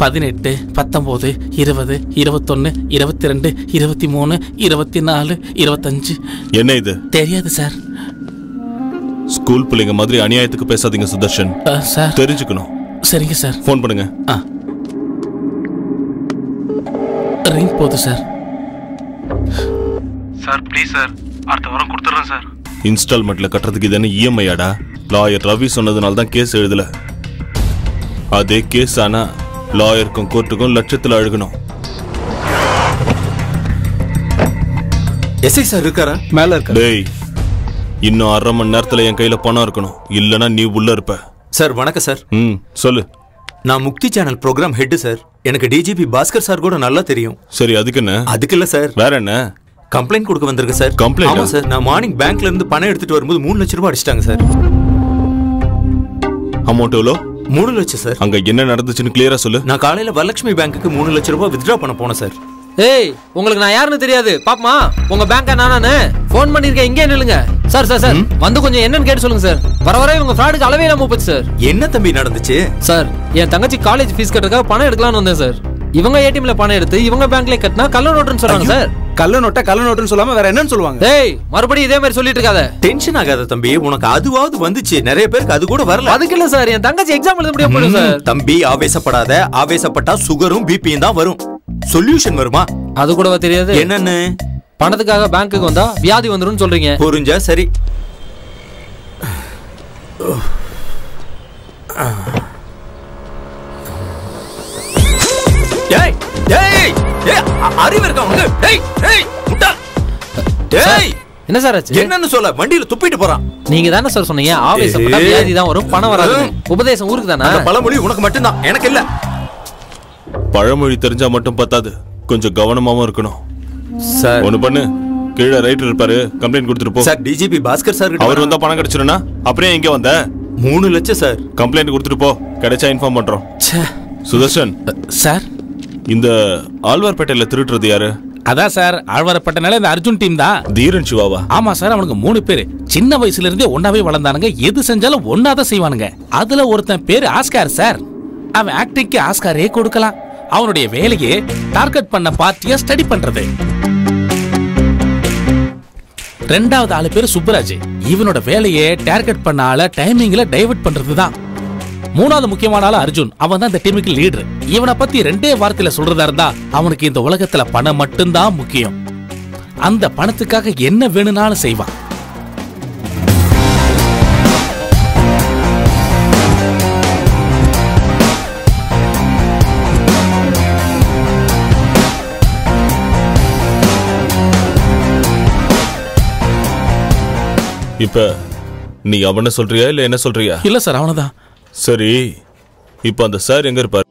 பதினெட்டு பத்தொம்போது இருபது இருபத்தொன்னு இருபத்தி ரெண்டு இருபத்தி மூணு இருபத்தி நாலு இருபத்தஞ்சு என்ன இது தெரியாது சார் ஸ்கூல் பிள்ளைங்க மாதிரி அநியாயத்துக்கு பேசாதீங்க சுதர்ஷன் அ, சார் தெரிஞ்சுக்கணும் சரிங்க சார் ஃபோன் பண்ணுங்க ஆ ரிங் போகுது சார் சார் ப்ளீஸ் சார் அடுத்த வாரம் கொடுத்துட்றேன் சார் இன்ஸ்டால்மெண்ட்ல கட்டுறதுக்கு இது என்ன இஎம்ஐயாடா லாயர் ரவி சொன்னதுனால தான் கேஸ் எழுதல அதே கேஸ் ஆனா லாயருக்கும் கோர்ட்டுக்கும் லட்சத்துல அழுகணும் எஸ்ஐ சார் இருக்காரா மேல இருக்க டேய் இன்னும் அரை மணி நேரத்துல என் கையில பணம் இருக்கணும் இல்லனா நீ உள்ள இருப்ப சார் வணக்கம் சார் ம் சொல்லு நான் Mukti channel program head sir எனக்கு டிஜிபி பாஸ்கர் சார் கூட நல்லா தெரியும் சரி அதுக்கு என்ன அதுக்கு இல்ல சார் வேற என்ன கம்ப்ளைண்ட் கொடுக்க வந்திருக்கேன் சார் Complaint ஆ? ஆமா சார் நான் மார்னிங் பேங்க்ல இருந்து பணம் எடுத்துட்டு வரும்போது மூணு லட்சம் ரூபாய் அடிச்சிட்டாங்க சார் அமௌண்ட் எவ்வளோ மூணு லட்சம் சார் அங்க என்ன நடந்துச்சுன்னு கிளியரா சொல்லு நான் காலையில வரலட்சுமி பேங்க்குக்கு மூணு லட்சம் ரூபாய் வித்ட்ரா பண்ண போனேன் சார் ஏய் உங்களுக்கு நான் யாருன்னு தெரியாது பாப்பமா உங்க பேங்க நானானே ஃபோன் பண்ணிருக்கேன் இங்கே நில்லுங்க சார் சார் சார் வந்து கொஞ்சம் என்னன்னு கேட்டு சொல்லுங்க சார் வர வர இவங்க ஃப்ராடுக்கு அளவே இல்லாம போச்சு சார் என்ன தம்பி நடந்துச்சு சார் என் தங்கச்சி காலேஜ் ஃபீஸ் கட்டுறதுக்காக பணம் எடுக்கலாம்னு வந்தேன் சார் இவங்க ஏடிஎம்ல பணம் எடுத்து இவங்க பேங்க்ல கட்டினா கள்ள நோட்டுன்னு சொல்றாங்க சார் கள்ள நோட்டை கள்ள நோட்டுன்னு சொல்லாம வேற என்னன்னு சொல்லுவாங்க டேய் மறுபடியும் இதே மாதிரி சொல்லிட்டு இருக்காத டென்ஷன் ஆகாத தம்பி உனக்கு அதுவாவது வந்துச்சு நிறைய பேருக்கு அது கூட வரல அதுக்கு இல்ல சார் என் தங்கச்சி எக்ஸாம் எழுத முடியாம போயிடும் சார் தம்பி ஆவேசப்படாத ஆவேசப்பட்டா சுகரும் பிபியும் தான் வரும் சொல்யூஷன் வருமா அது கூடவா தெரியாது என்னன்னு பணத்துக்காக பேங்க்குக்கு வந்தா வியாதி வந்துரும்னு சொல்றீங்க புரிஞ்சா சரி டேய் டேய் டேய் அ- அறிவு இருக்கா உனக்கு டேய் டேய் முட்டாள் டேய் என்ன சார் ஆச்சு என்னன்னு சொல்ல வண்டியில துப்பிட்டு போறான் நீங்க தானே சார் சொன்னீங்க ஆவேசப்பட்டா ஏய். வியாதி தான் வரும் பணம் வராது உபதேசம் ஊருக்கு தானே அந்த பழமொழி உனக்கு மட்டும்தான் எனக்கு இல்ல பழமொழி தெரிஞ்சா மட்டும் பத்தாது கொஞ்சம் கவனமாவும் இருக்கணும் சார் ஒண்ணு பண்ணு கீழே ரைட் இருப்பாரு கம்ப்ளைண்ட் கொடுத்துட்டு போ சார் டிஜிபி பாஸ்கர் சார் கிட்ட அவர் வரேன். வந்தா பணம் கிடைச்சிருனா அப்புறம் எங்க வந்த மூணு லட்சம் சார் கம்ப்ளைண்ட் கொடுத்துட்டு போ கிடைச்சா இன்ஃபார்ம் பண்றோம் ச்சே சுதர்ஷன் சார் இந்த ஆழ்வார்பேட்டையில திருடுறது யாரு அதான் சார் ஆழ்வாரப்பட்டனால இந்த அர்ஜுன் டீம் தான் தீரன் சிவாவா ஆமா சார் அவனுக்கு மூணு பேரு சின்ன வயசுல இருந்தே ஒன்னாவே வளர்ந்தானுங்க எது செஞ்சாலும் ஒன்னாதான் செய்வானுங்க அதுல ஒருத்தன் பேரு ஆஸ்கார் சார் அவன் ஆக்டிங்க்கு ஆஸ்காரே கொடுக்கலாம் அவனுடைய வேலையே டார்கெட் பண்ண பார்ட்டிய ஸ்டடி பண்றது ரெண்டாவது ஆளு பேரு சுப்பராஜ் இவனோட வேலையே டார்கெட் பண்ண ஆள டைமிங்ல டைவர்ட் பண்றது தான் மூணாவது முக்கியமான ஆளு அர்ஜுன் அவன் தான் இந்த டீமுக்கு லீடர் இவனை பத்தி ரெண்டே வார்த்தையில சொல்றதா இருந்தா அவனுக்கு இந்த உலகத்துல பணம் மட்டும்தான் முக்கியம் அந்த பணத்துக்காக என்ன வேணும்னாலும் செய்வான் இப்ப நீ அவன சொல்றியா இல்ல என்ன சொல்றியா இல்ல சார் அவனதான் சரி இப்ப அந்த சார் எங்க இருப்பாரு